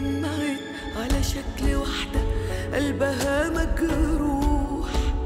اتجمعت على شكل واحدة قلبها مجروح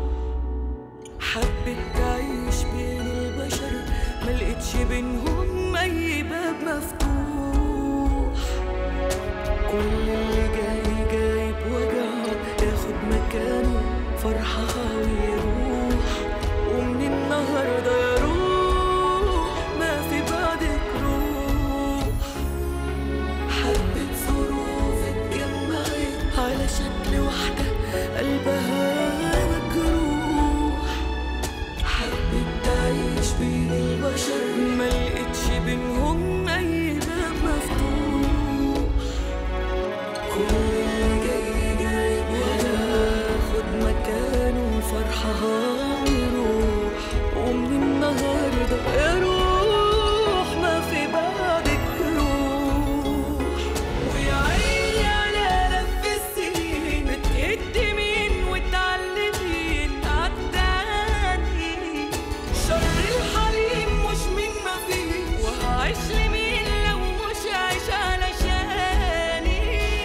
حبت تعيش بين البشر ملقتش بينهم أي باب مفتوح كل اللي جاي جايب وجعه ياخد مكانه فرحها ويروح ومن النهارده يا روح ما في بعدك روح حبة ظروف اتجمعت على شكل واحدة قلبها مجروح حبت تعيش بين البشر ملقتش بينهم أي باب مفتوح كل اللي جاي جايب وياخد مكانه فرحها ويروح ومن النهارده يا روح ما في بعدك روح ويا عيني على لف السنين بتقدمين وتعلمين عالتاني شر الحليم مش من ما فيه وهعيش لمين لو مش عايش علشاني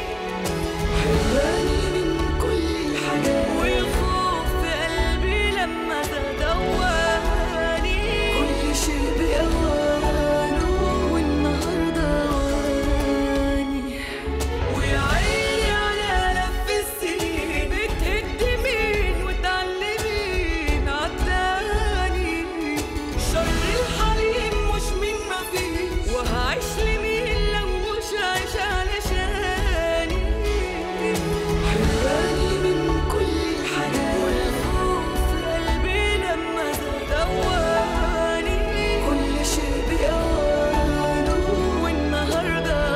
حراني من كل الحاجات والخوف في قلبي لما تدواني كل شيء بأوانه والنهارده أواني ويا عيني على لف السنين بتهدمين وتعلمين عالتاني شر الحليم مش من ما فيه وهعيش لمين لو مش عايش علشاني حراني من كل الحاجات والخوف في قلبي لما دواني كل شيء بأوانه والنهارده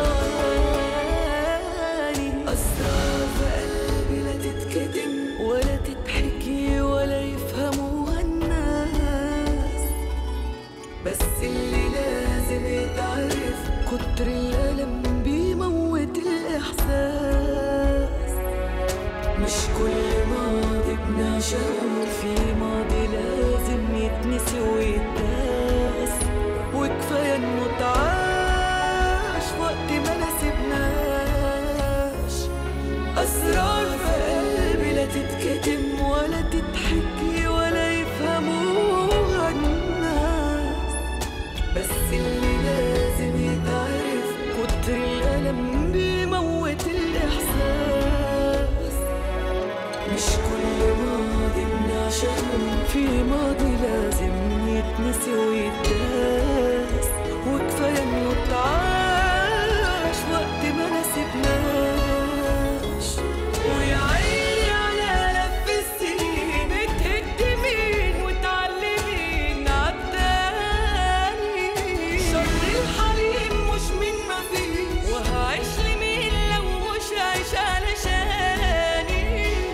أواني أسرار في قلبي لا تتكتم ولا تتحكي ولا يفهموها الناس بس اللي لازم يتعرف كتر الألم بيموت الإحساس مش كل ماضي بنعشقه في ماضي لازم يتنسي ويتداس وكفاية انه اتعاش وقت ما نسيبناش أسرار في قلبي لا تتكتم ولا تتحكي ولا يفهموها الناس بس اللي لازم يتعرف كتر الألم بيموت الإحساس مش كل ماضي بنعشقه في ماضي لازم يتنسي ويتداس وكفاية إنه اتعاش وقت ما نسيبناش ويا عيني على لف السنين بتهدمين وتعلمين عالتاني شر الحليم مش من ما فيه وهعيش لمين لو مش عايش علشاني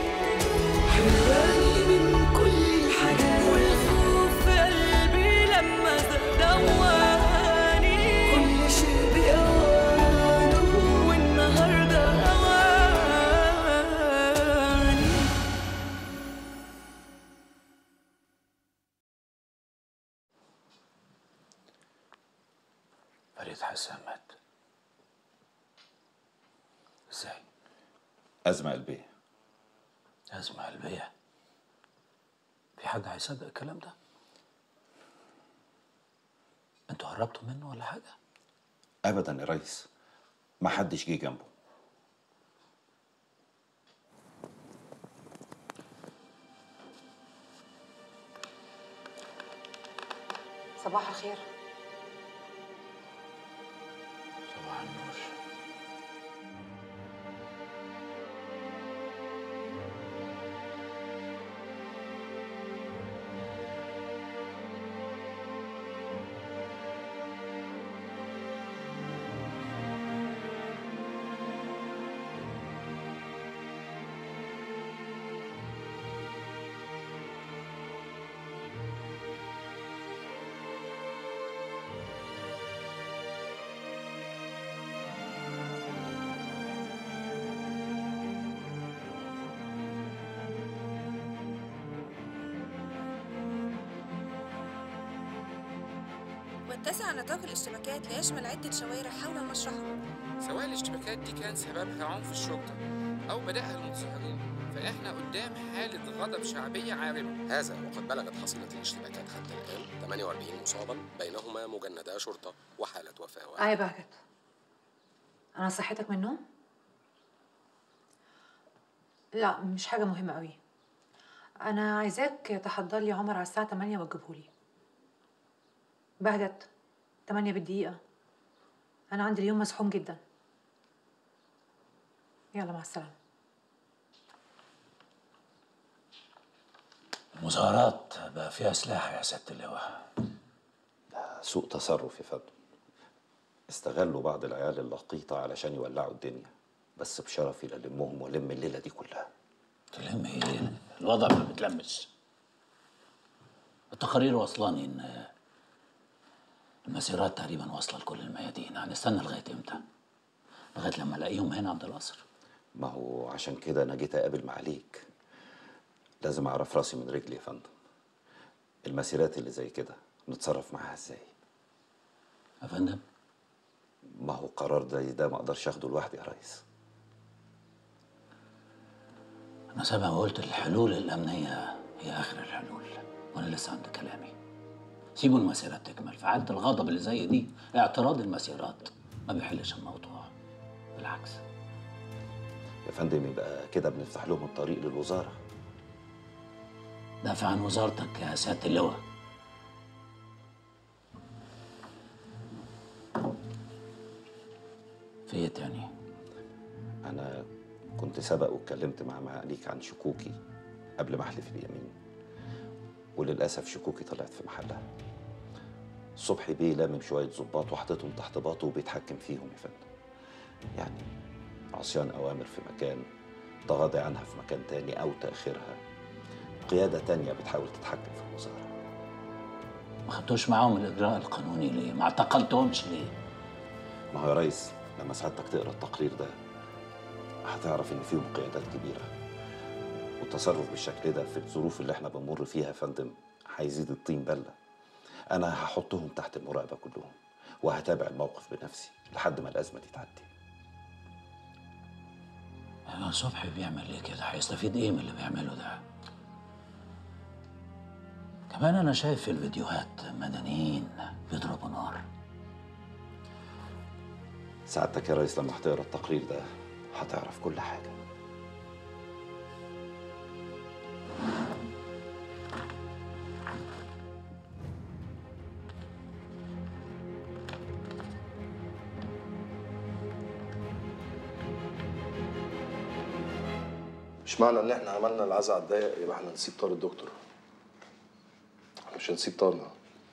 حراني من كل الحاجات والخوف في قلبي لما دواني كل شيء بأوانه والنهارده أواني فريد حسن مات ازاي؟ أزمة قلبية أزمة قلبية في حد هيصدق الكلام ده؟ انتوا هربتوا منه ولا حاجة؟ أبدا يا ريس ما حدش جه جنبه صباح الخير صباح النور واتسع نطاق الاشتباكات ليشمل عدة شوارع حول المشرحة سواء الاشتباكات دي كان سببها عنف الشرطة أو بدأها المتظاهرين فإحنا قدام حالة غضب شعبية عارمة هذا وقد بلغت حصيلة الاشتباكات حتى الآن 48 مصابا بينهما مجندا شرطة وحالة وفاة واحدة آه يا بهجت أنا صحتك من النوم؟ لا مش حاجة مهمة قوي أنا عايزاك تحضر لي عمر على الساعة 8 وتجيبهولي بهجت 8 بالدقيقة أنا عندي اليوم مزحوم جدا يلا مع السلامة المظاهرات بقى فيها سلاح يا سيادة اللواء سوء تصرف يا فندم استغلوا بعض العيال اللقيطة علشان يولعوا الدنيا بس بشرفي للمهم والم الليلة دي كلها تلم ايه الوضع ما بتلمس التقارير وصلاني ان المسيرات تقريبا واصله لكل الميادين هنستنى لغايه امتى لغايه لما الاقيهم هنا عند القصر ما هو عشان كده أنا جيت أقابل معاليك لازم أعرف راسي من رجلي يا فندم المسيرات اللي زي كده نتصرف معاها ازاي يا فندم ما هو قرار زي ده ما اقدرش اخده لوحدي يا ريس انا سبق ما قلت الحلول الامنيه هي اخر الحلول وانا لسه عند كلامي سيبوا المسيرات تكمل في حاله الغضب اللي زي دي اعتراض المسيرات ما بيحلش الموضوع بالعكس يا فندم يبقى كده بنفتح لهم الطريق للوزاره دافع عن وزارتك يا سياده اللواء في ايه تاني انا كنت سبق واتكلمت مع معاليك عن شكوكي قبل ما احلف اليمين وللاسف شكوكي طلعت في محلها صبحي بيه لامم شويه ظباط وحطيتهم تحت باطه وبيتحكم فيهم يا فندم يعني عصيان اوامر في مكان تغاضي عنها في مكان تاني او تاخيرها قياده تانية بتحاول تتحكم في الوزاره ما خدتوش معاهم الاجراء القانوني ليه ما اعتقلتهمش ليه ما هو يا ريس لما سعادتك تقرا التقرير ده هتعرف ان فيهم قيادات كبيره والتصرف بالشكل ده في الظروف اللي احنا بنمر فيها يا فندم هيزيد الطين بله انا هحطهم تحت المراقبه كلهم وهتابع الموقف بنفسي لحد ما الازمه دي تعدي يعني صبحي بيعمل ليه كده هيستفيد ايه من اللي بيعمله ده كمان انا شايف في الفيديوهات مدنيين بيضربوا نار سعادتك يا ريس لما هتقرا التقرير ده هتعرف كل حاجه مش معنى ان احنا عملنا العزا على الضيق يبقى احنا نسيب طار الدكتور احنا مش هنسيب طارنا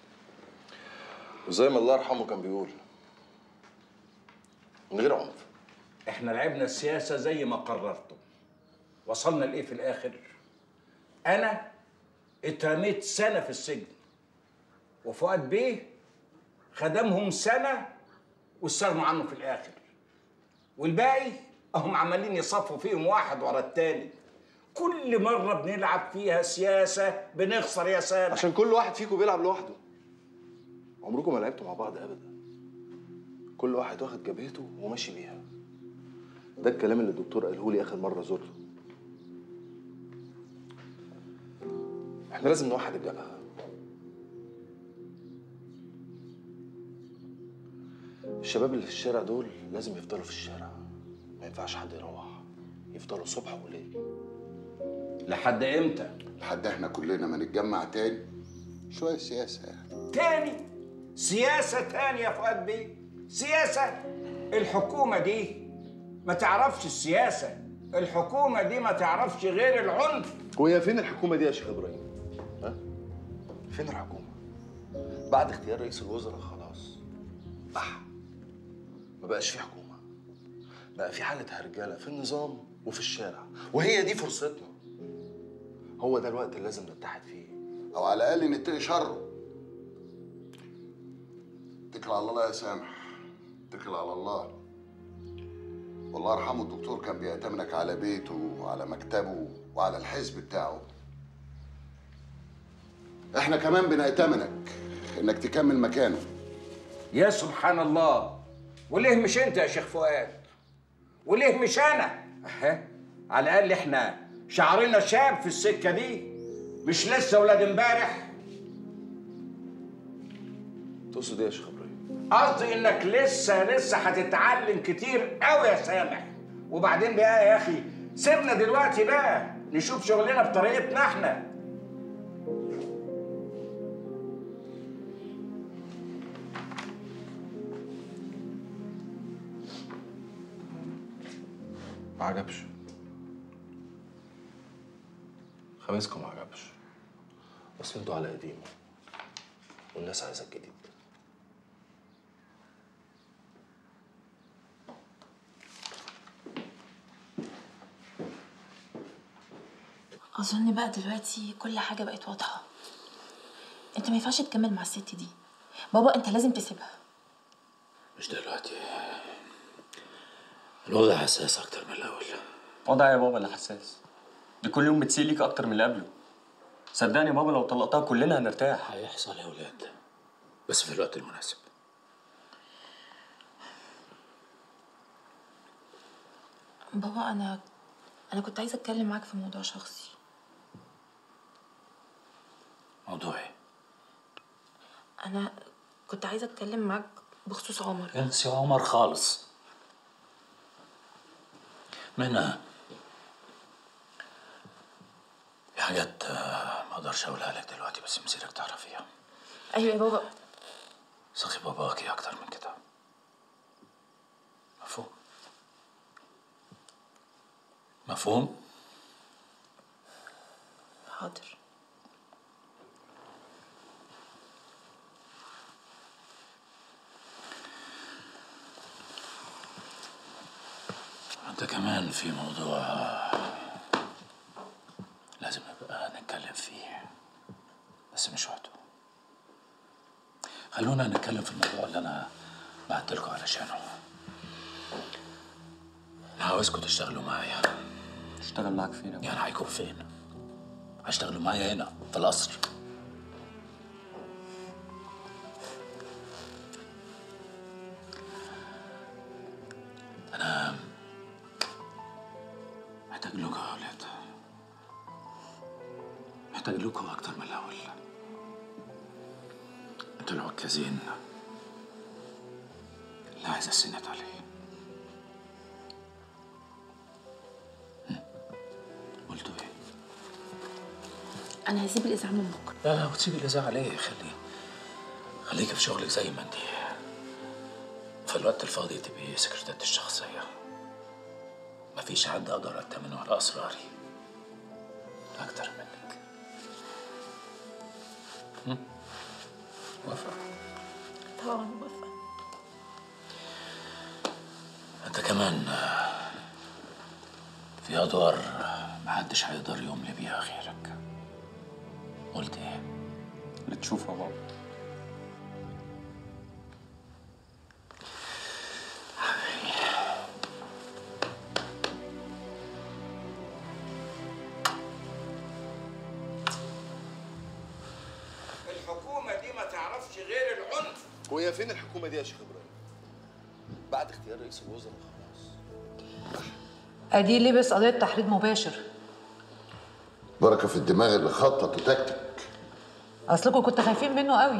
وزي ما الله يرحمه كان بيقول من غير عنف احنا لعبنا السياسه زي ما قررتم وصلنا لايه في الاخر انا اترميت سنه في السجن وفؤاد بيه خدمهم سنه واستغنوا عنه في الاخر والباقي هم عمالين يصفوا فيهم واحد ورا التاني كل مره بنلعب فيها سياسه بنخسر يا سامح عشان كل واحد فيكم بيلعب لوحده عمركم ما لعبتوا مع بعض ابدا كل واحد واخد جبهته وماشي بيها ده الكلام اللي الدكتور قاله لي اخر مره زرته احنا لازم نوحد الجبهه الشباب اللي في الشارع دول لازم يفضلوا في الشارع ما ينفعش حد يروح يفضلوا صبح وليل لحد امتى لحد احنا كلنا ما نتجمع تاني شوية سياسة يعني تاني سياسة تانية يا فؤاد بيه سياسة الحكومة دي ما تعرفش السياسة الحكومة دي ما تعرفش غير العنف وهي فين الحكومه دي يا شيخ ابراهيم ها فين الحكومه بعد اختيار رئيس الوزراء خلاص بح ما بقاش في حكومه بقى في حاله هرجله في النظام وفي الشارع وهي دي فرصتنا هو ده الوقت اللي لازم نتحد فيه أو على الأقل نتقي شره اتكل على الله يا سامح اتكل على الله والله يرحمه الدكتور كان بيأتمنك على بيته وعلى مكتبه وعلى الحزب بتاعه احنا كمان بنأتمنك انك تكمل مكانه يا سبحان الله وليه مش انت يا شيخ فؤاد وليه مش انا اهي على الاقل احنا شعرنا شاب في السكه دي مش لسه ولاد امبارح تقصد ايه يا شيخ ابراهيم قصدي انك لسه لسه هتتعلم كتير قوي يا سامح وبعدين بقى يا اخي سيبنا دلوقتي بقى نشوف شغلنا بطريقتنا احنا ما عجبش خميسكم ما عجبش اصل انتوا على قديمه والناس عايزه الجديد أظن بقى دلوقتي كل حاجة بقت واضحة أنت ما ينفعش تكمل مع الست دي بابا أنت لازم تسيبها مش دلوقتي الوضع حساس أكتر من الأول وضع يا بابا اللي حساس دي كل يوم بتسيء ليك اكتر من اللي قبله صدقني يا بابا لو طلقتها كلنا هنرتاح هيحصل يا ولاد بس في الوقت المناسب بابا أنا أنا كنت عايزة أتكلم معاك في موضوع شخصي موضوعي أنا كنت عايزة أتكلم معاك بخصوص عمر انسي عمر خالص منى في حاجات آه، ما اقدرش اقولها لك دلوقتي بس مسيرك تعرفيها أيوة يا بابا ثقي باباكي اكتر من كده مفهوم مفهوم حاضر انت كمان في موضوع لازم نبقى نتكلم فيه بس مش وقته خلونا نتكلم في الموضوع اللي انا بعت لكم علشانه انا عاوزكم تشتغلوا معايا اشتغل معاك فين يا يعني هيكون فين هيشتغلوا معايا هنا في القصر انا محتاج لكم يا ولاد محتاج لكم اكتر من الاول انتوا العكازين اللي عايز اسند عليه هم؟ قلتوا ايه أنا هسيب الإذاعة من بكرة لا لا وتسيبي الإذاعة ليه؟ خلي خليكي في شغلك زي ما انت في الوقت الفاضي تبقي سكرتيرتي الشخصية مفيش حد أقدر أتمنه على أسراري أكتر منك هم؟ موافقة طبعا موافقة أنت كمان آه، في أدوار آه، محدش هيقدر يملي بيها غيرك قلت إيه؟ اللي تشوفه يا بابا الحكومه دي ما تعرفش غير العنف وهي فين الحكومه دي يا شيخ ابراهيم بعد اختيار رئيس الوزراء خلاص ادي لبس قضيه تحريض مباشر بركه في الدماغ اللي خطط وتكتك اصلكم كنتوا خايفين منه قوي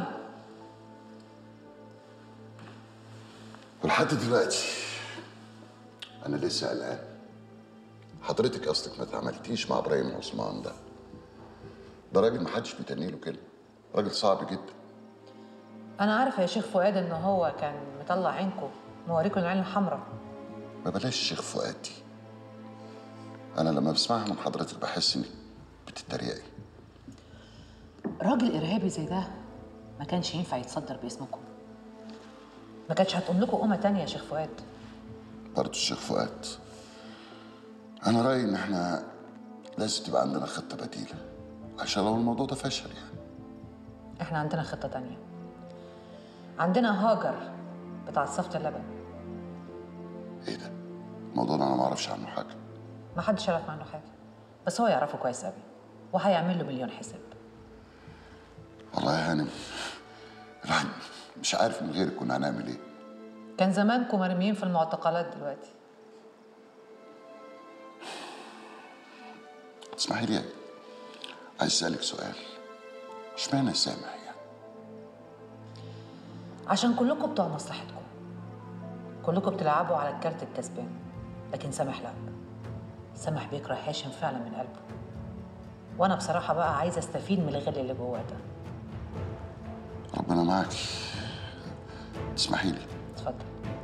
ولحد دلوقتي انا لسه قلقان حضرتك اصلك ما اتعاملتيش مع ابراهيم عثمان ده ده راجل محدش بيتني له كلمه راجل صعب جدا انا عارفه يا شيخ فؤاد ان هو كان مطلع عينكم موريكم العين الحمراء ما بلاش الشيخ فؤاد دي انا لما بسمعها من حضرتك بحس انك بتتريقي راجل ارهابي زي ده ما كانش ينفع يتصدر باسمكم ما كانتش هتقوم لكم قومه تانية يا شيخ فؤاد برضه الشيخ فؤاد انا رايي ان احنا لازم تبقى عندنا خطه بديله عشان لو الموضوع ده فشل يعني احنا عندنا خطه تانية عندنا هاجر بتاع صفة اللبن الموضوع ده انا ما اعرفش عنه حاجه ما حدش يعرف عنه حاجه بس هو يعرفه كويس قوي وهيعمل له مليون حساب والله يا هانم الواحد مش عارف من غيرك كنا هنعمل ايه كان زمانكم مرميين في المعتقلات دلوقتي اسمحي لي عايز اسالك سؤال اشمعنى سامح يعني عشان كلكم بتوع مصلحتكم كلكم بتلعبوا على الكارت الكسبان لكن سامح لا سامح بيكره هاشم فعلا من قلبه وانا بصراحه بقى عايزه استفيد من الغل اللي جواه ده ربنا معاك تسمحي لي اتفضل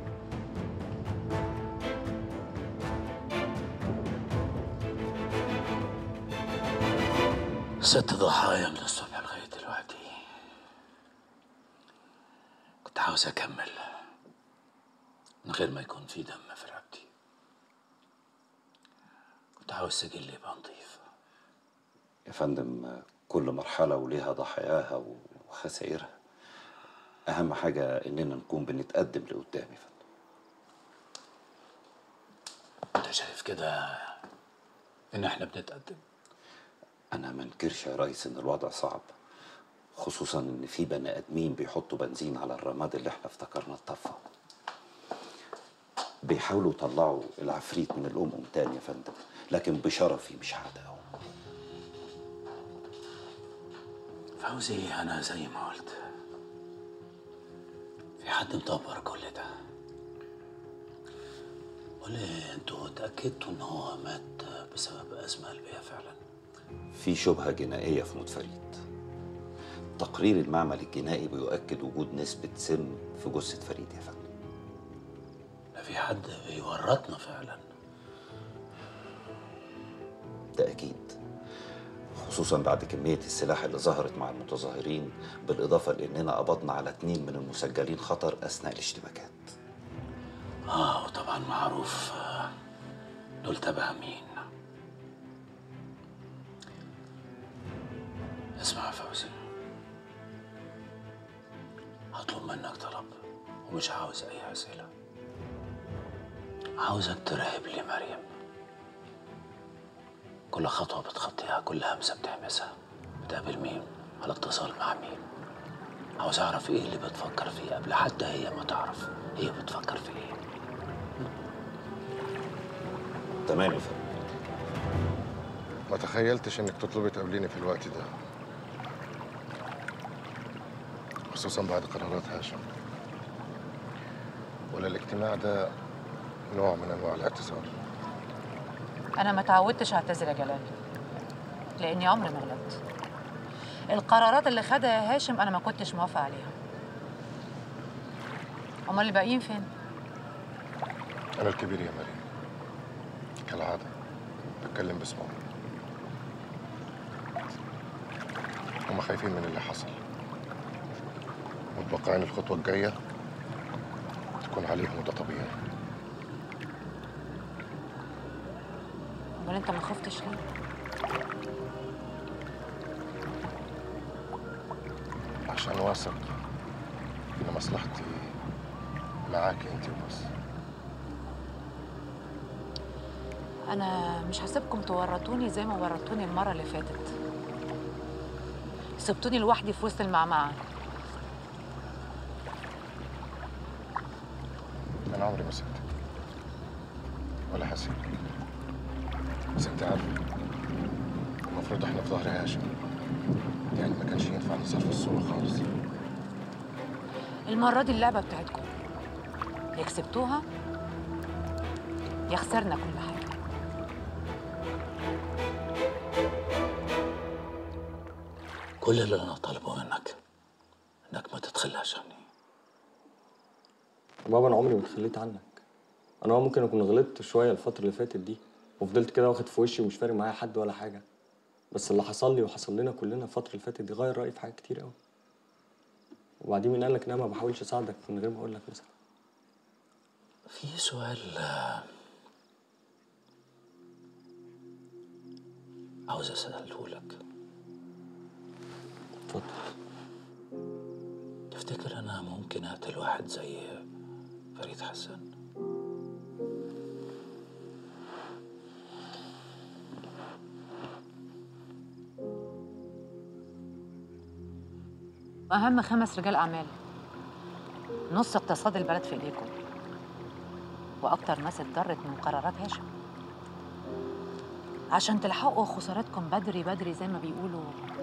ست ضحايا من الصبح لغاية دلوقتي كنت عاوز أكمل من غير ما يكون في دم في رقبتي كنت عاوز سجلي يبقى نضيف يا فندم كل مرحلة وليها ضحاياها وخسائرها أهم حاجة إننا نكون بنتقدم لقدام يا فندم أنت شايف كده إن إحنا بنتقدم أنا ما انكرش يا ريس إن الوضع صعب خصوصا إن في بني آدمين بيحطوا بنزين على الرماد اللي إحنا افتكرنا اتطفى بيحاولوا يطلعوا العفريت من الأم تاني يا فندم لكن بشرفي مش هعدقه فوزي أنا زي ما قلت في حد مدبر كل ده قولي انتوا اتأكدتوا إن هو مات بسبب أزمة قلبية فعلا في شبهة جنائية في موت فريد تقرير المعمل الجنائي بيؤكد وجود نسبة سم في جثة فريد يا فندم ده في حد بيورطنا فعلا ده أكيد خصوصا بعد كمية السلاح اللي ظهرت مع المتظاهرين بالإضافة لأننا قبضنا على اتنين من المسجلين خطر أثناء الاشتباكات آه وطبعا معروف آه، دول تبع مين اسمع يا فوزي هطلب منك طلب ومش عاوز أي أسئلة عاوزك تراقب لي مريم كل خطوة بتخطيها كل همسة بتهمسها بتقابل مين على اتصال مع مين عاوز أعرف إيه اللي بتفكر فيه قبل حتى هي ما تعرف هي بتفكر في إيه تمام يا فندم ما تخيلتش انك تطلبي تقابليني في الوقت ده خصوصا بعد قرارات هاشم ولا الاجتماع ده نوع من انواع الاعتذار انا ما تعودتش اعتذر يا جلال لاني عمري ما غلطت القرارات اللي خدها يا هاشم انا ما كنتش موافقه عليها امال الباقيين فين انا الكبير يا مريم كالعاده بتكلم باسمهم هم خايفين من اللي حصل متوقعين الخطوه الجايه تكون عليهم وده طبيعي امال انت ما خفتش ليه عشان واثق ان مصلحتي معاكي انت وبس انا مش هسيبكم تورطوني زي ما ورطوني المره اللي فاتت سبتوني لوحدي في وسط المعمعه انا عمري ما سبتك ولا هسيبك بس انت عارفه المفروض احنا في ظهر هاشم يعني ما كانش ينفع نظهر في الصوره خالص المره دي اللعبه بتاعتكم يا كسبتوها يا خسرنا كل حاجه كل اللي أنا طالبه منك إنك ما تتخلاش عني بابا انا عمري ما اتخليت عنك انا اه ممكن اكون غلطت شويه الفتره اللي فاتت دي وفضلت كده واخد في وشي ومش فارق معايا حد ولا حاجه بس اللي حصل لي وحصل لنا كلنا الفتره اللي فاتت دي غير رايي في حاجات كتير قوي وبعدين مين قال لك ان انا ما بحاولش اساعدك من غير ما اقول لك مثلا في سؤال آه، عاوز أسأله لك اتفضل تفتكر أنا ممكن أقتل واحد زي فريد حسن؟ اهم خمس رجال اعمال نص اقتصاد البلد في ايديكم واكتر ناس اتضرت من قرارات هاشم عشان تلحقوا خسارتكم بدري بدري زي ما بيقولوا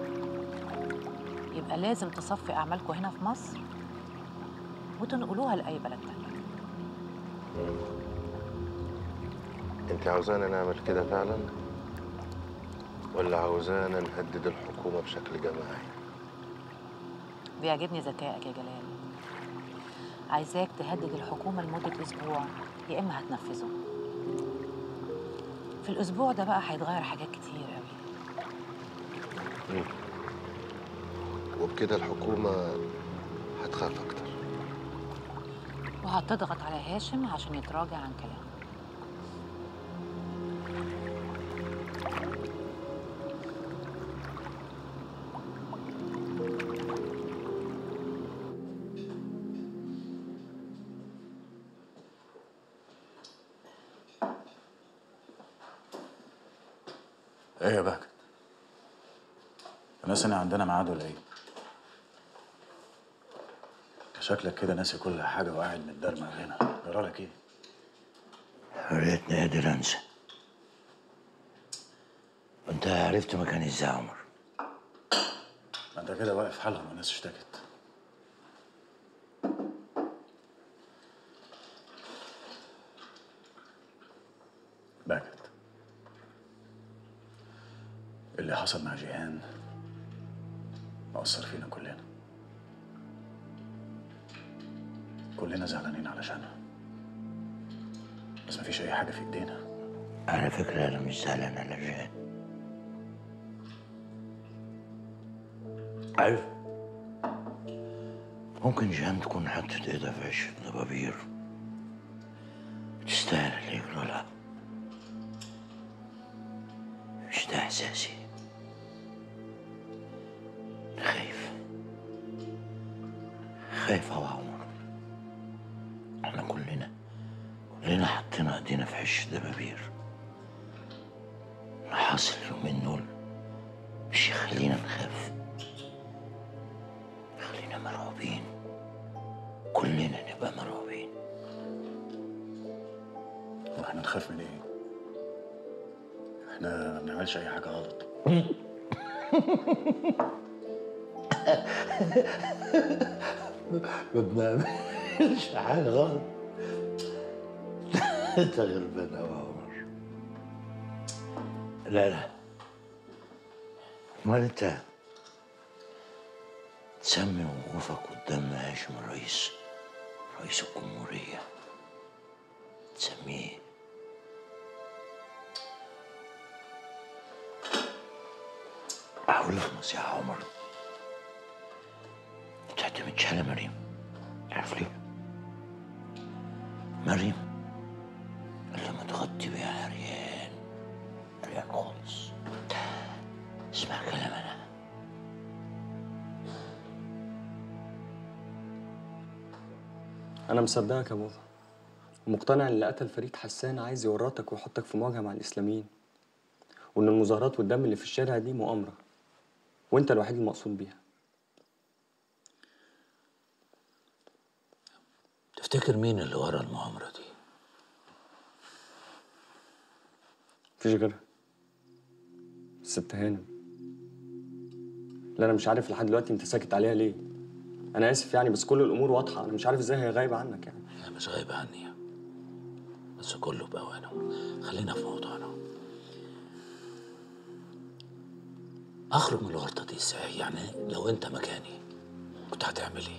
يبقى لازم تصفي اعمالكم هنا في مصر وتنقلوها لاي بلد تاني انت عاوزانا نعمل كده فعلا ولا عاوزانا نهدد الحكومة بشكل جماعي بيعجبني ذكائك يا جلال عايزاك تهدد الحكومة لمدة أسبوع يا إما هتنفذه في الأسبوع ده بقى هيتغير حاجات كتير أوي مم. وبكده الحكومة هتخاف أكتر وهتضغط على هاشم عشان يتراجع عن كلامه ايه يا بهجت الناس هنا عندنا ميعاد ولا ايه شكلك كده ناسي كل حاجه وقاعد متدرمغ هنا جرالك ايه ريتني قادر انسى انت عرفت مكاني ازاي يا عمر ما انت كده واقف حالهم الناس اشتكت باكت اللي حصل مع جيهان مأثر فينا كلنا كلنا زعلانين علشانها بس مفيش أي حاجة في إيدينا على فكرة أنا مش زعلان على جيهان عارف ممكن جيهان تكون حطت ايدها في عش الضبابير تستاهل اللي يجرى لها مش ده إحساسي أنا خايف خايف أوي يا عمر احنا كلنا كلنا حطينا ايدينا في عش الدبابير اللي حاصل اليومين دول مش يخلينا نخاف يخلينا مرعوبين كلنا نبقى مرعوبين واحنا نخاف من ايه؟ احنا ما بنعملش أي حاجة غلط ما بنعملش حاجة غلط انت غلبان أوي يا عمر لا لا امال انت تسمي وقوفك قدام هاشم الرئيس رئيس الجمهورية تسميه أقول لك نصيحة يا عمر ما تعتمدش على مريم عارف ليه؟ مريم اللي متغطي بيها عريان عريان خالص اسمع كلام أنا انا مصدقك يا بابا ومقتنع ان اللي قتل فريد حسان عايز يورطك ويحطك في مواجهه مع الاسلاميين وان المظاهرات والدم اللي في الشارع دي مؤامره وانت الوحيد المقصود بيها تفتكر مين اللي ورا المؤامرة دي؟ مفيش غيرها الست هانم لا انا مش عارف لحد دلوقتي انت ساكت عليها ليه انا اسف يعني بس كل الامور واضحه انا مش عارف ازاي هي غايبه عنك يعني هي مش غايبة عني بس كله بأوانه خلينا في موضوعنا أخرج من الورطة دي إزاي؟ يعني لو أنت مكاني كنت هتعمل إيه؟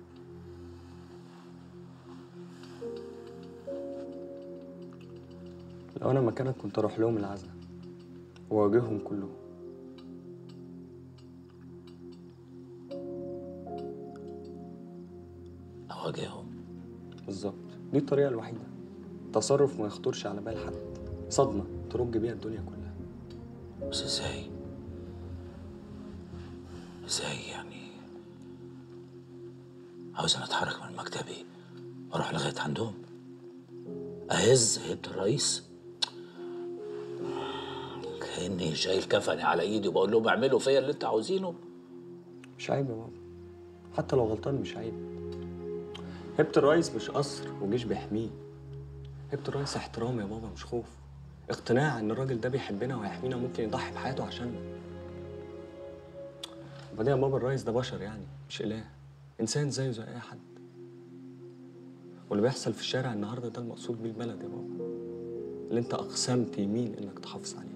لو انا مكانك كنت اروح لهم العزاء واواجههم كلهم أواجههم بالظبط دي الطريقه الوحيده تصرف ما يخطرش على بال حد صدمه ترج بيها الدنيا كلها بس إزاي؟ إزاي يعني؟ عاوز أنا أتحرك من مكتبي وأروح لغاية عندهم أهز هيبة الرئيس كأني شايل كفني على إيدي وبقول لهم اعملوا فيا اللي أنتوا عاوزينه مش عيب يا بابا حتى لو غلطان مش عيب هيبة الرئيس مش قصر وجيش بيحميه هيبة الرئيس احترام يا بابا مش خوف اقتناع ان الراجل ده بيحبنا وهيحمينا ممكن يضحي بحياته عشاننا وبعدين يا بابا الرئيس ده بشر يعني مش اله انسان زيه زي اي حد واللي بيحصل في الشارع النهارده ده المقصود بيه البلد يا بابا اللي انت اقسمت يمين انك تحافظ عليها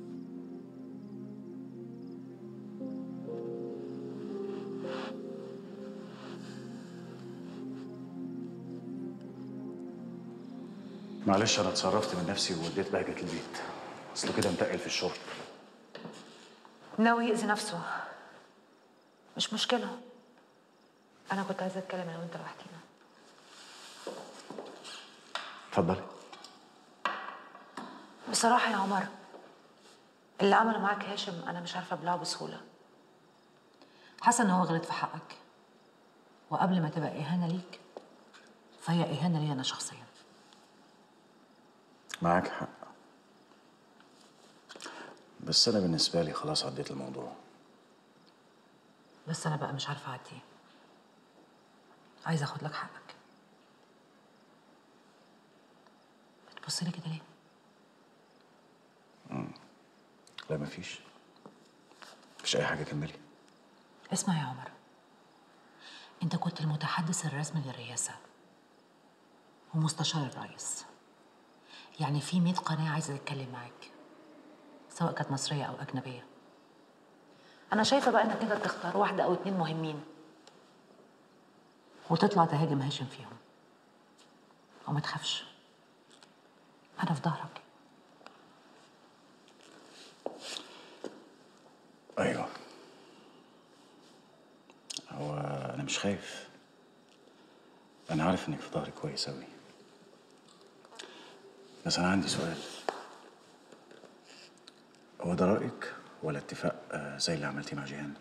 معلش انا اتصرفت من نفسي ووديت بهجة البيت اصله كده متقل في الشرب ناوي يأذي نفسه مش مشكلة أنا كنت عايزة أتكلم أنا وأنت لوحدينا اتفضلي بصراحة يا عمر اللي عمله معاك هاشم أنا مش عارفة أبلعه بسهولة حاسة إن هو غلط في حقك وقبل ما تبقى إهانة ليك فهي إهانة لي أنا شخصيا معاك حق بس انا بالنسبه لي خلاص عديت الموضوع بس أنا بقى مش عارفة أعديه عايزة أخد لك حقك بتبص لي كده ليه؟ مم. لا مفيش مفيش اي حاجه كملي اسمع يا عمر انت كنت المتحدث الرسمي للرئاسة ومستشار الرئيس يعني في 100 قناة عايزة تتكلم معاك سواء كانت مصرية أو أجنبية أنا شايفة بقى إنك أنت تختار واحدة أو اتنين مهمين وتطلع تهاجم هاشم فيهم وما تخافش أنا في ظهرك ايوه هو انا مش خايف انا عارف انك في ظهري كويس اوي بس انا عندي سؤال هو ده رايك ولا اتفاق آه، زي اللي عملتيه مع جيهان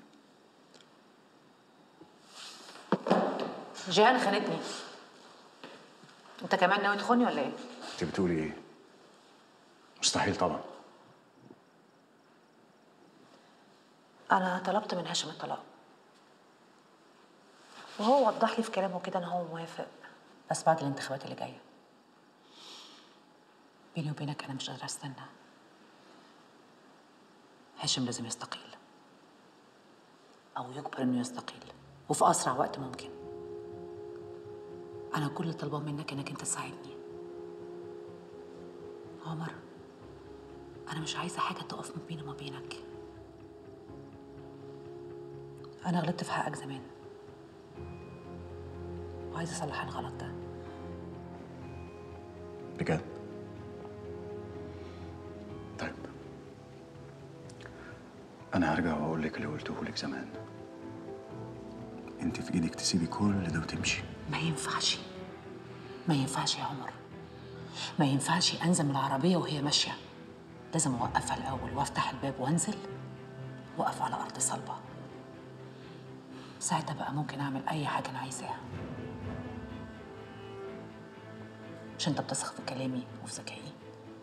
جيهان خانتني أنت كمان ناوي تخوني ولا إيه؟ انت بتقولي ايه مستحيل طبعا أنا طلبت من هاشم الطلاق وهو وضح لي في كلامه كده إن هو موافق بس بعد الانتخابات اللي جاية بيني وبينك أنا مش قادرة أستنى هاشم لازم يستقيل أو يجبر إنه يستقيل وفي أسرع وقت ممكن أنا كل اللي طالباه منك إنك أنت تساعدني عمر أنا مش عايزة حاجة تقف ما بيني وما بينك أنا غلطت في حقك زمان وعايزة أصلح الغلط ده بجد طيب انا هرجع واقول لك اللي قلته لك زمان انت في ايدك تسيبي كل ده وتمشي ما ينفعش ما ينفعش يا عمر ما ينفعش أنزل من العربية وهي ماشية لازم أوقفها الأول وأفتح الباب وأنزل وأقف على أرض صلبة ساعتها بقى ممكن أعمل أي حاجة أنا عايزاها مش أنت بتثق في كلامي وفي ذكائي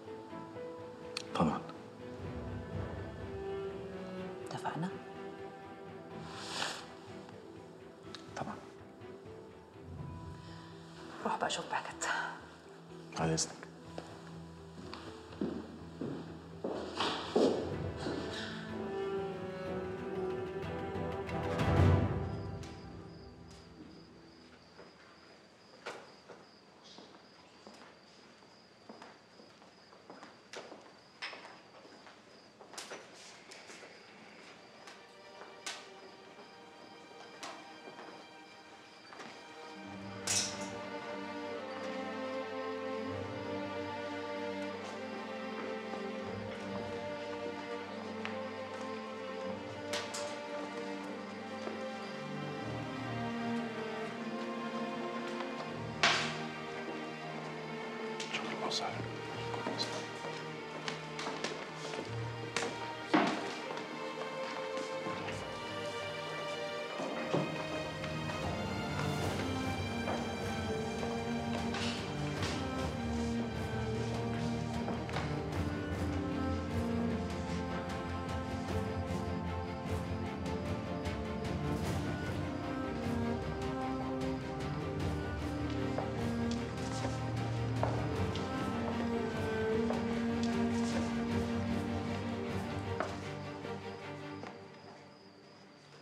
طبعا اتفقنا؟ طبعا روح بقى شوف بهجت على اذنك شكرا وسهلا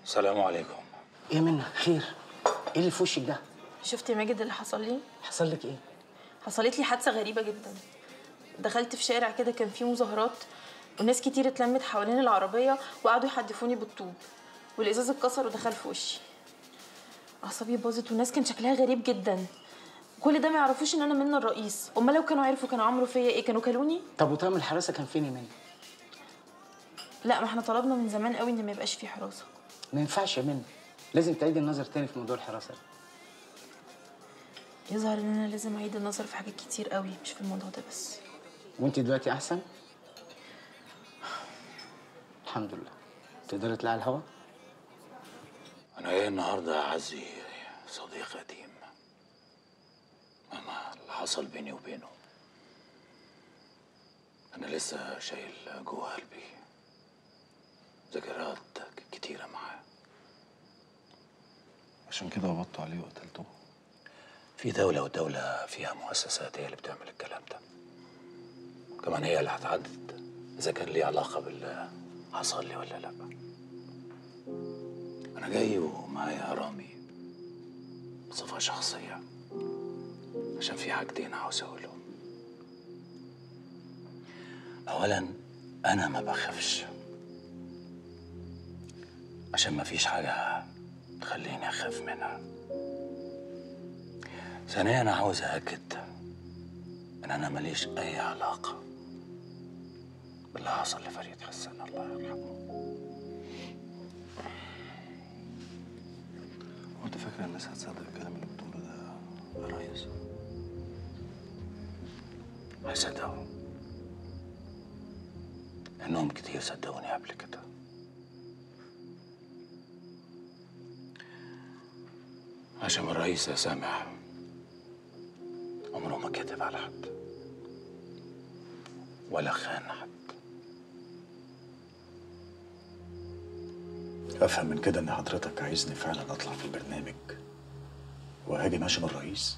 السلام عليكم ايه منك خير ايه اللي في وشك ده شفتي ماجد اللي حصل لي حصل لك ايه حصلت لي حادثه غريبه جدا دخلت في شارع كده كان فيه مظاهرات وناس كتير اتلمت حوالين العربيه وقعدوا يحدفوني بالطوب والازاز اتكسر ودخل في وشي اعصابي باظت والناس كان شكلها غريب جدا كل ده ما يعرفوش ان انا منى الرئيس امال لو كانوا عرفوا كانوا عملوا فيا ايه كانوا كلوني طب وطقم الحراسه كان فين يا منى لا ما احنا طلبنا من زمان قوي ان ما يبقاش فيه حراسه ما ينفعش يا منى لازم تعيد النظر تاني في موضوع الحراسه ده. يظهر ان انا لازم اعيد النظر في حاجات كتير قوي مش في الموضوع ده بس وانت دلوقتي احسن الحمد لله تقدري تطلعي على الهوا انا ايه النهارده يا عزي صديق قديم انا اللي حصل بيني وبينه انا لسه شايل جوه قلبي ذكريات كتيره معاه عشان كده قبضتوا عليه وقتلتوه في دولة ودولة فيها مؤسسات هي اللي بتعمل الكلام ده كمان هي اللي هتحدد إذا كان ليه علاقة باللي حصل لي ولا لأ أنا جاي ومعايا رامي بصفة شخصية عشان في حاجتين عاوز أقولهم أولا أنا ما بخافش عشان ما فيش حاجة تخليني أخاف منها ثانيا أنا عاوز أأكد إن أنا ماليش أي علاقة باللي حصل لفريد حسن الله يرحمه هو انت فاكر الناس هتصدق الكلام اللي بتقوله ده يا ريس هيصدقوا إنهم كتير صدقوني قبل كده عشان الرئيس يا سامح عمره ما كذب على حد ولا خان حد افهم من كده ان حضرتك عايزني فعلا اطلع في البرنامج وهاجم هاشم الرئيس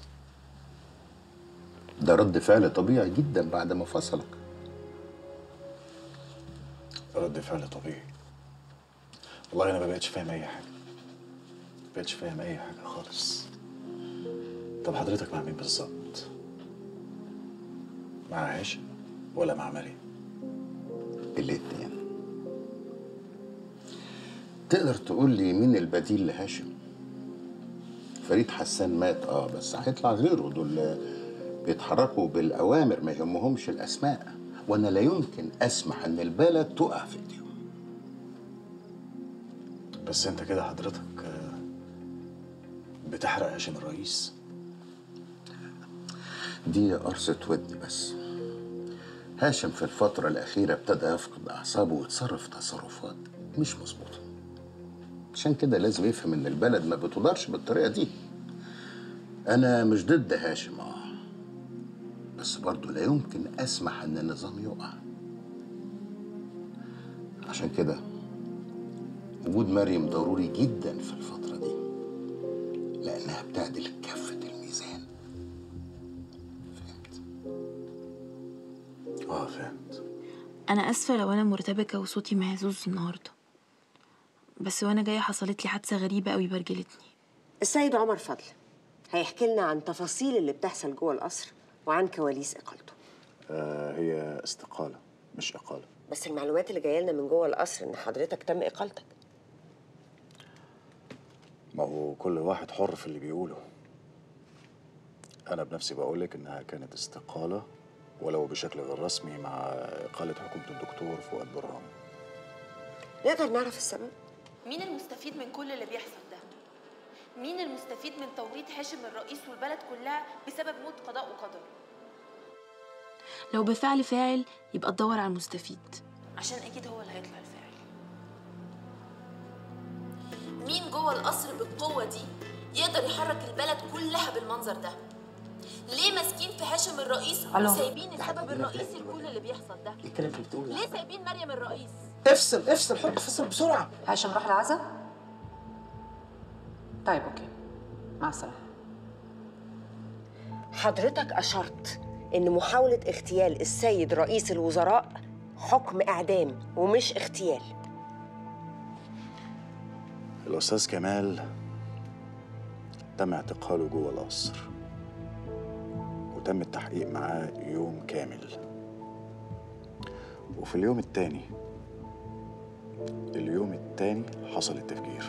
ده رد فعل طبيعي جدا بعد ما فصلك رد فعل طبيعي والله انا ما بقتش فاهم اي حاجه ما بقتش فاهم اي حاجه خالص طب حضرتك مع مين بالظبط مع هاشم ولا مع مريم الاتنين تقدر تقول لي مين البديل لهاشم فريد حسان مات اه بس هيطلع غيره دول بيتحركوا بالاوامر ما يهمهمش الاسماء وانا لا يمكن اسمح ان البلد تقع في ايديهم بس انت كده حضرتك آه، بتحرق هاشم الرئيس دي قرصة ودن بس هاشم في الفترة الأخيرة ابتدى يفقد أعصابه ويتصرف تصرفات مش مظبوطة عشان كده لازم يفهم إن البلد ما بتدارش بالطريقة دي أنا مش ضد هاشم آه بس برضه لا يمكن أسمح إن النظام يقع عشان كده وجود مريم ضروري جدا في الفترة دي لأنها بتعدل كفة الميزان اه فهمت انا اسفه لو انا مرتبكه وصوتي مهزوز النهارده بس وانا جايه حصلت لي حادثه غريبه قوي برجلتني السيد عمر فضل هيحكي لنا عن تفاصيل اللي بتحصل جوه القصر وعن كواليس اقالته آه هي استقاله مش اقاله بس المعلومات اللي جايه لنا من جوه القصر ان حضرتك تم اقالتك ما هو كل واحد حر في اللي بيقوله انا بنفسي بقولك انها كانت استقاله ولو بشكل غير رسمي مع اقاله حكومه الدكتور فؤاد برهان نقدر نعرف السبب مين المستفيد من كل اللي بيحصل ده مين المستفيد من توريط هاشم الرئيس والبلد كلها بسبب موت قضاء وقدر لو بفعل فاعل يبقى تدور على المستفيد عشان اكيد هو اللي هيطلع الفاعل مين جوه القصر بالقوه دي يقدر يحرك البلد كلها بالمنظر ده ليه ماسكين في هاشم الرئيس ألو. وسايبين السبب الرئيسي لكل اللي بيحصل ده ايه الكلام اللي بتقوله ليه سايبين مريم الرئيس افصل افصل حط فصل بسرعة هاشم راح العزا طيب اوكي مع السلامة حضرتك اشرت ان محاوله اغتيال السيد رئيس الوزراء حكم اعدام ومش اغتيال الأستاذ كمال تم اعتقاله جوه القصر وتم التحقيق معاه يوم كامل وفي اليوم التاني اليوم التاني حصل التفجير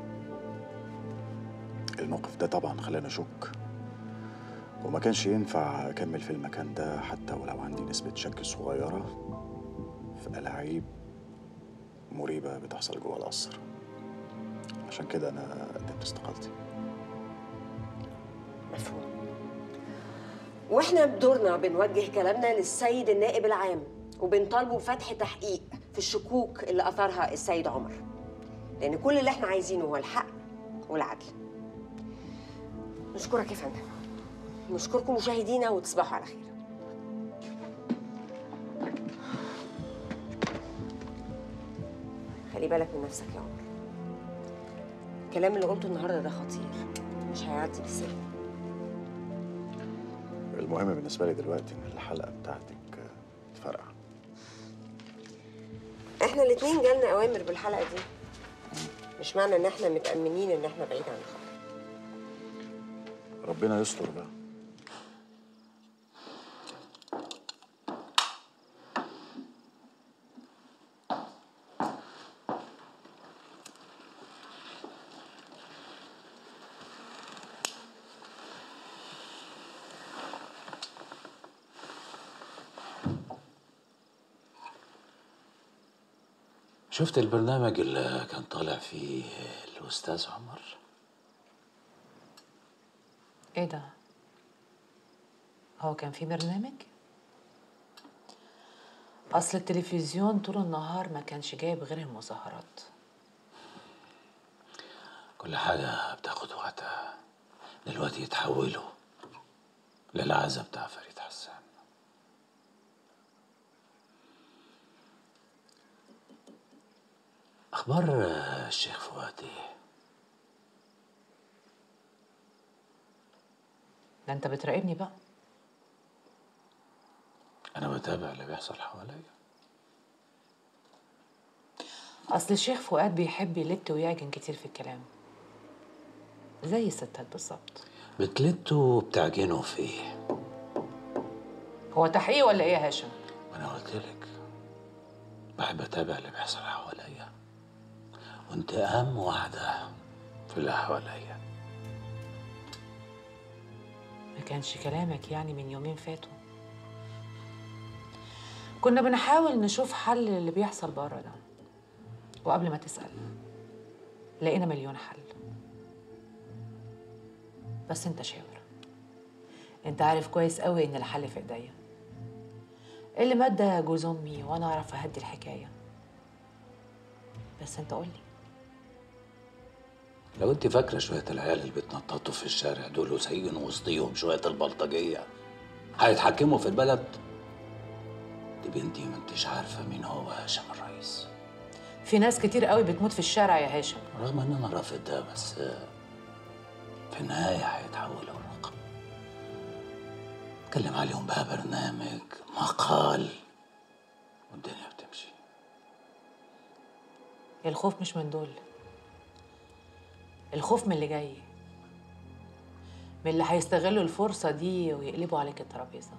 الموقف ده طبعا خلاني أشك وما كانش ينفع أكمل في المكان ده حتى ولو عندي نسبة شك صغيرة في ألاعيب مريبة بتحصل جوه القصر عشان كده أنا قدمت استقالتي مفهوم واحنا بدورنا بنوجه كلامنا للسيد النائب العام وبنطالبه بفتح تحقيق في الشكوك اللي اثارها السيد عمر لان كل اللي احنا عايزينه هو الحق والعدل نشكرك يا فندم نشكركم مشاهدينا وتصبحوا على خير خلي بالك من نفسك يا عمر الكلام اللي قلته النهارده ده خطير مش هيعدي بالسلم المهم بالنسبة لي دلوقتي إن الحلقة بتاعتك تفرقع احنا الاتنين جالنا اوامر بالحلقه دي مش معنى ان احنا متامنين ان احنا بعيد عن الخطر ربنا يستر بقى شفت البرنامج اللي كان طالع فيه الأستاذ عمر؟ ايه ده هو كان في برنامج اصل التلفزيون طول النهار ما كانش جايب غير المظاهرات كل حاجة بتاخد وقتها دلوقتي يتحولوا للعزة بتاع فريد حسان أخبار آه، الشيخ فؤاد إيه؟ ده انت بتراقبني بقى أنا بتابع اللي بيحصل حواليا اصل الشيخ فؤاد بيحب يلت ويعجن كتير في الكلام زي الستات بالظبط بتلتوا وبتعجنوا في إيه؟ هو تحقيق ولا ايه يا هاشم أنا قلت لك بحب أتابع اللي بيحصل حواليا وأنت أهم واحدة في اللي حواليا ما كانش كلامك يعني من يومين فاتوا كنا بنحاول نشوف حل اللي بيحصل بره ده وقبل ما تسأل لقينا مليون حل بس انت شاور انت عارف كويس قوي ان الحل في ايديا اللي مات ده جوز امي وانا اعرف اهدي الحكايه بس انت قولي لو انت فاكره شويه العيال اللي بيتنططوا في الشارع دول وسايقين وسطيهم شويه البلطجيه هيتحكموا في البلد تبقى انت ما انتش عارفه مين هو هاشم الرئيس في ناس كتير قوي بتموت في الشارع يا هاشم رغم ان انا رافض ده بس في النهايه هيتحولوا لرقم اتكلم عليهم بقى برنامج مقال والدنيا بتمشي الخوف مش من دول الخوف من اللي جاي من اللي هيستغلوا الفرصة دي ويقلبوا عليك الترابيزة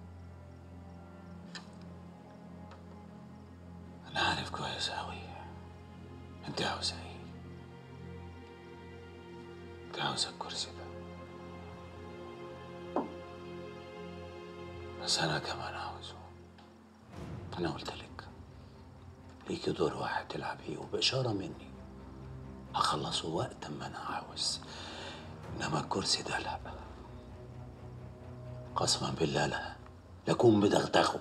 انا عارف كويس قوي انت عاوزه ايه انت عاوزه الكرسي ده بس انا كمان عاوزه انا قلت لك ليكي دور واحد تلعبيه وبإشارة مني هخلصه وقت ما انا عاوز انما الكرسي ده لا قسما بالله لا لكون بدغدغه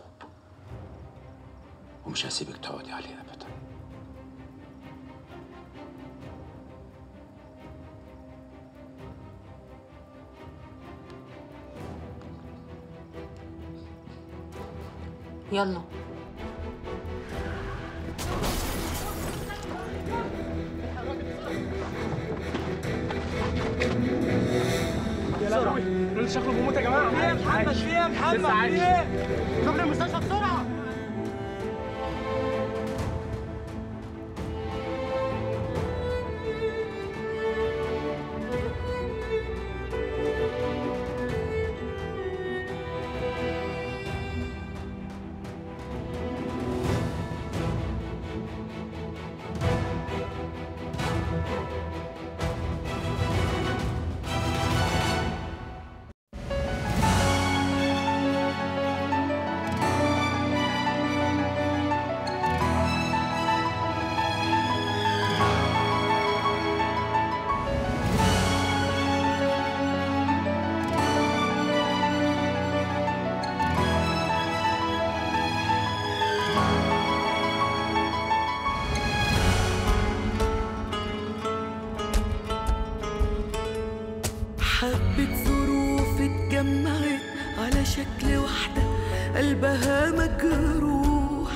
ومش هسيبك تقعدي عليه ابدا يلا يا لهوي دول شكله بيموت يا جماعه في ايه يا محمد في ايه يا محمد في ايه؟ شوف المستشفى بسرعه حبة ظروف اتجمعت على شكل واحدة قلبها مجروح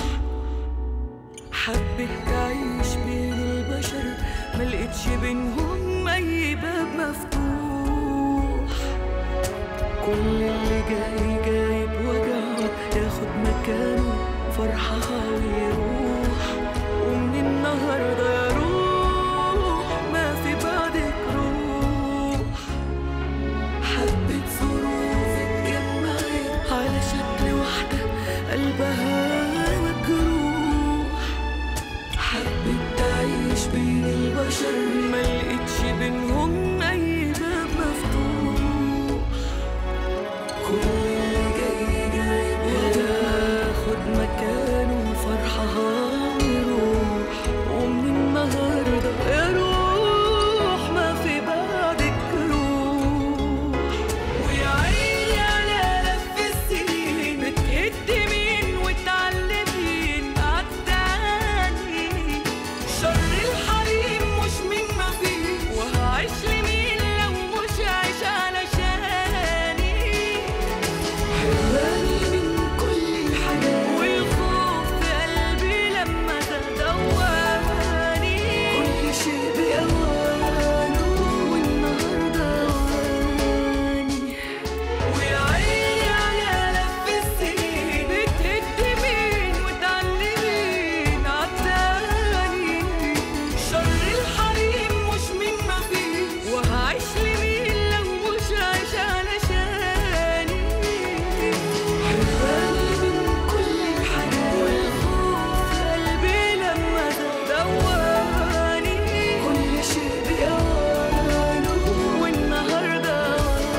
حبت تعيش بين البشر ملقتش بينهم أي باب مفتوح كل اللي جاي جاي بوجعه ياخد مكانه فرحها ويروح ومن النهارده يا روح ما في بعدك روح حبة ظروف اتجمعت على شكل واحدة قلبها مجروح حبت تعيش بين البشر ملقتش بينهم أي باب مفتوح كل اللي جاي جاي ياخد مكانه فرحها ويروح ومن النهارده يا روح ما في بعدك روح ويا عيني على لف السنين بتهد مين وتعلمين عالتاني شر الحريم مش من ما فيه وهعيش لمين لو مش عايش علشاني حرماني من كل الحاجات والخوف في قلبي لما تدواني كل شيء بأوانه والنهارده أواني ويا عيني على لف السنين بتهد مين وتعلمين عالتاني شر الحريم مش من ما فيه وهعيش لمين لو مش عايش علشاني حرماني من كل الحاجات والخوف في قلبي لما تدواني كل شيء بأوانه والنهارده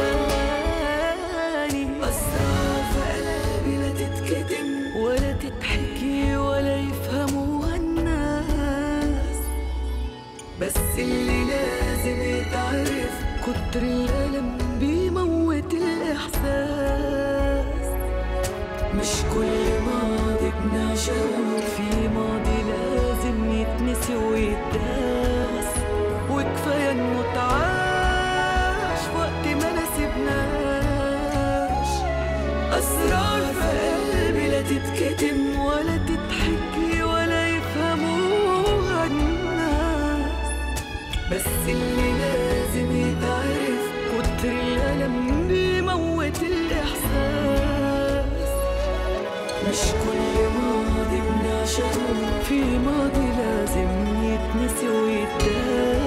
أواني أسرار في قلبي لا تتكتم ولا تتحكي ولا يفهموها الناس بس اللي لازم يتعرف كتر الألم بيموت الإحساس مش كل ماضي بنعشقه في ماضي لازم يتنسي ويتداس وكفاية انه اتعاش وقت ما نسيبناش أسرار في قلبي لا تتكتم ولا تتحكي ولا يفهموها الناس بس اللي لازم يتعرف كتر الألم بيموت الإحساس مش كل ماضي بنعشقه في ماضي لازم يتنسي ويتداس